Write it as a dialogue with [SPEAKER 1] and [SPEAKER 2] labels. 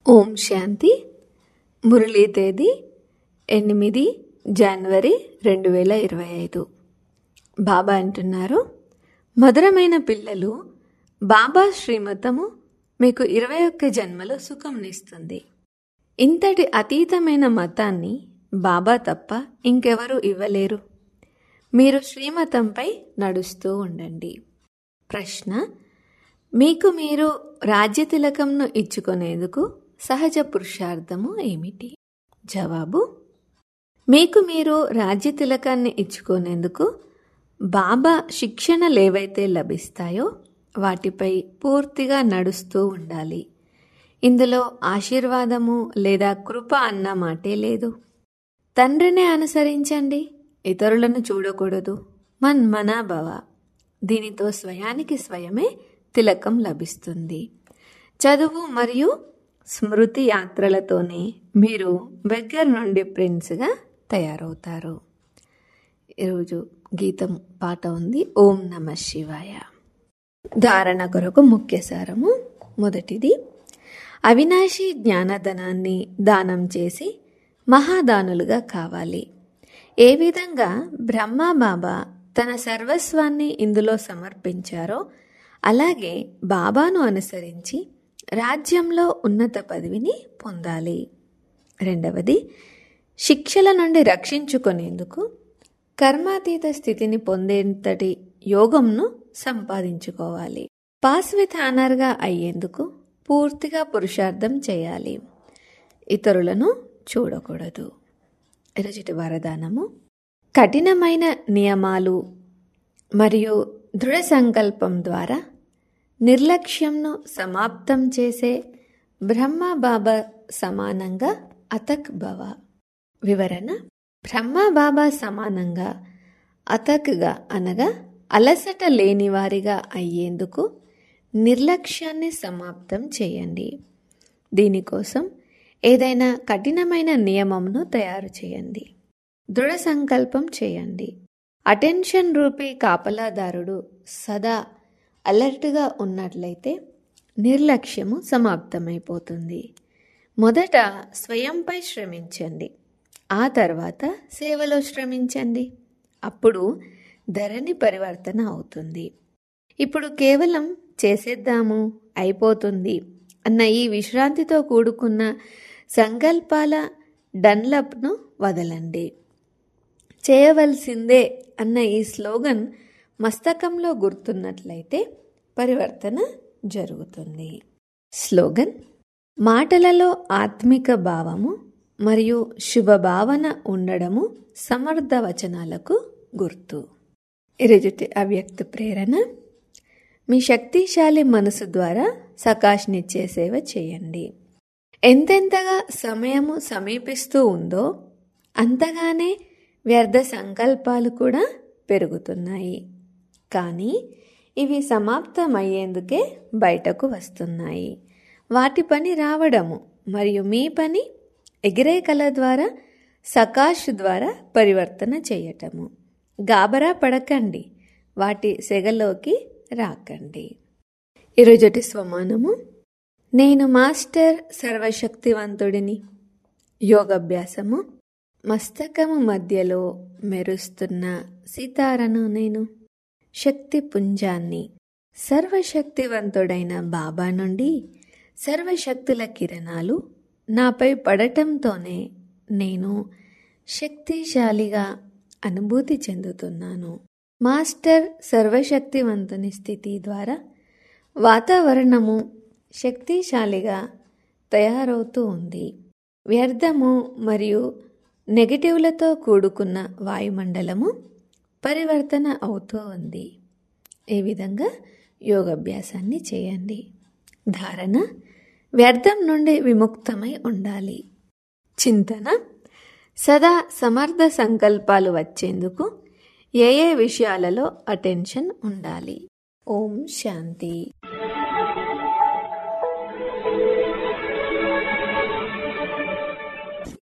[SPEAKER 1] ఓం శాంతి మురళీ తేదీ ఎనిమిది జనవరి రెండు వేల ఇరవై ఐదు బాబా అంటున్నారు మధురమైన పిల్లలు బాబా శ్రీమతము మీకు ఇరవై ఒక్క జన్మలో సుఖంనిస్తుంది ఇంతటి అతీతమైన మతాన్ని బాబా తప్ప ఇంకెవరూ ఇవ్వలేరు మీరు శ్రీమతంపై నడుస్తూ ఉండండి ప్రశ్న మీకు మీరు రాజ్య తిలకంను ఇచ్చుకునేందుకు సహజ పురుషార్థము ఏమిటి జవాబు మీకు మీరు రాజ్య తిలకాన్ని ఇచ్చుకునేందుకు బాబా శిక్షణలు ఏవైతే లభిస్తాయో వాటిపై పూర్తిగా నడుస్తూ ఉండాలి ఇందులో ఆశీర్వాదము లేదా కృప అన్న మాటే లేదు తండ్రినే అనుసరించండి ఇతరులను చూడకూడదు మన్ మనాభవ దీనితో స్వయానికి స్వయమే తిలకం లభిస్తుంది చదువు మరియు స్మృతి యాత్రలతోనే మీరు బెగ్గర్ నుండి ప్రిన్స్గా తయారవుతారు ఈరోజు గీతం పాట ఉంది ఓం నమ శివాయ ధారణ కొరకు ముఖ్య సారము మొదటిది అవినాశి జ్ఞానధనాన్ని దానం చేసి మహాదానులుగా కావాలి ఏ విధంగా బ్రహ్మ బాబా తన సర్వస్వాన్ని ఇందులో సమర్పించారో అలాగే బాబాను అనుసరించి రాజ్యంలో ఉన్నత పదవిని పొందాలి రెండవది శిక్షల నుండి రక్షించుకునేందుకు కర్మాతీత స్థితిని పొందేంతటి యోగంను సంపాదించుకోవాలి పాస్ విత్ ఆనర్గా అయ్యేందుకు పూర్తిగా పురుషార్థం చేయాలి ఇతరులను చూడకూడదు ఈరోజుటి వరదానము కఠినమైన నియమాలు మరియు దృఢ సంకల్పం ద్వారా నిర్లక్ష్యంను సమాప్తం చేసే బ్రహ్మ బాబా సమానంగా అతక్ భవ వివరణ బ్రహ్మ బాబా సమానంగా అతక్గా అనగా అలసట లేనివారిగా అయ్యేందుకు నిర్లక్ష్యాన్ని సమాప్తం చేయండి దీనికోసం ఏదైనా కఠినమైన నియమంను తయారు చేయండి దృఢ సంకల్పం చేయండి అటెన్షన్ రూపీ కాపలాదారుడు సదా అలర్ట్గా ఉన్నట్లయితే నిర్లక్ష్యము సమాప్తమైపోతుంది మొదట స్వయంపై శ్రమించండి ఆ తర్వాత సేవలో శ్రమించండి అప్పుడు ధరణి పరివర్తన అవుతుంది ఇప్పుడు కేవలం చేసేద్దాము అయిపోతుంది అన్న ఈ విశ్రాంతితో కూడుకున్న సంకల్పాల డన్లప్ను వదలండి చేయవలసిందే అన్న ఈ స్లోగన్ మస్తకంలో గుర్తున్నట్లయితే పరివర్తన జరుగుతుంది స్లోగన్ మాటలలో ఆత్మిక భావము మరియు శుభభావన ఉండడము సమర్థ వచనాలకు గుర్తు ఇరుజుటి అవ్యక్త ప్రేరణ మీ శక్తిశాలి మనసు ద్వారా సకాష్నిచ్చే సేవ చేయండి ఎంతెంతగా సమయము సమీపిస్తూ ఉందో అంతగానే వ్యర్థ సంకల్పాలు కూడా పెరుగుతున్నాయి కానీ ఇవి సమాప్తమయ్యేందుకే బయటకు వస్తున్నాయి వాటి పని రావడము మరియు మీ పని ఎగిరే కళ ద్వారా సకాష్ ద్వారా పరివర్తన చేయటము గాబరా పడకండి వాటి సెగలోకి రాకండి ఈరోజటి స్వమానము నేను మాస్టర్ సర్వశక్తివంతుడిని యోగాభ్యాసము మస్తకము మధ్యలో మెరుస్తున్న సితారను నేను శక్తి పుంజాన్ని సర్వశక్తివంతుడైన బాబా నుండి సర్వశక్తుల కిరణాలు నాపై పడటంతోనే నేను శక్తిశాలిగా అనుభూతి చెందుతున్నాను మాస్టర్ సర్వశక్తివంతుని స్థితి ద్వారా వాతావరణము శక్తిశాలిగా తయారవుతూ ఉంది వ్యర్థము మరియు నెగటివ్లతో కూడుకున్న వాయుమండలము పరివర్తన అవుతూ ఉంది ఈ విధంగా యోగాభ్యాసాన్ని చేయండి ధారణ వ్యర్థం నుండి విముక్తమై ఉండాలి చింతన సదా సమర్థ సంకల్పాలు వచ్చేందుకు ఏ ఏ విషయాలలో అటెన్షన్ ఉండాలి ఓం శాంతి